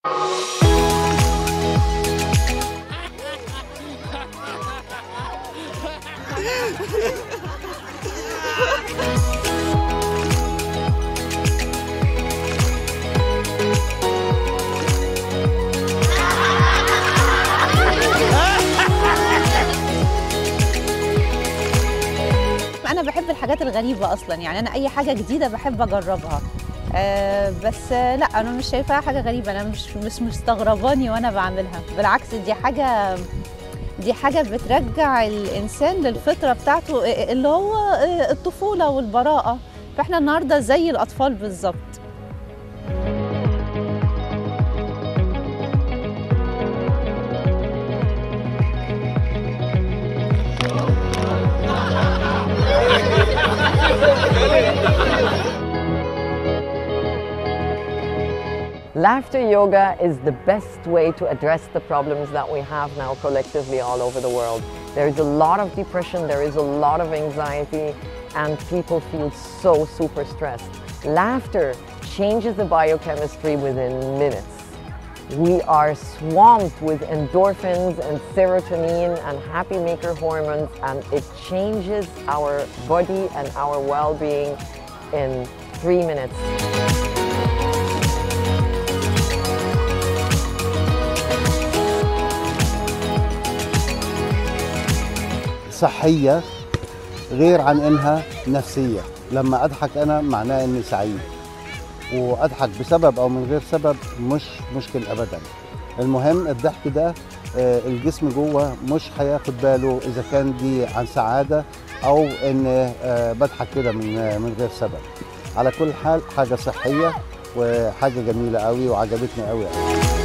انا بحب الحاجات الغريبه اصلا يعني انا اي حاجه جديده بحب اجربها أه بس آه، لا انا مش شايفاها حاجه غريبه انا مش مش مستغرباني وانا بعملها بالعكس دي حاجه دي حاجه بترجع الانسان للفطره بتاعته آه، اللي هو آه، الطفوله والبراءه فاحنا النهارده زي الاطفال بالظبط Laughter yoga is the best way to address the problems that we have now collectively all over the world. There is a lot of depression, there is a lot of anxiety, and people feel so super stressed. Laughter changes the biochemistry within minutes. We are swamped with endorphins and serotonin and happy maker hormones, and it changes our body and our well being in three minutes. صحية غير عن إنها نفسية لما أضحك أنا معناه إني سعيد وأضحك بسبب أو من غير سبب مش مشكل أبدا المهم الضحك ده آه، الجسم جوه مش هياخد باله إذا كان دي عن سعادة أو إن آه، بضحك كده من آه، من غير سبب على كل حال حاجة صحية وحاجة جميلة قوي وعجبتني قوي, قوي.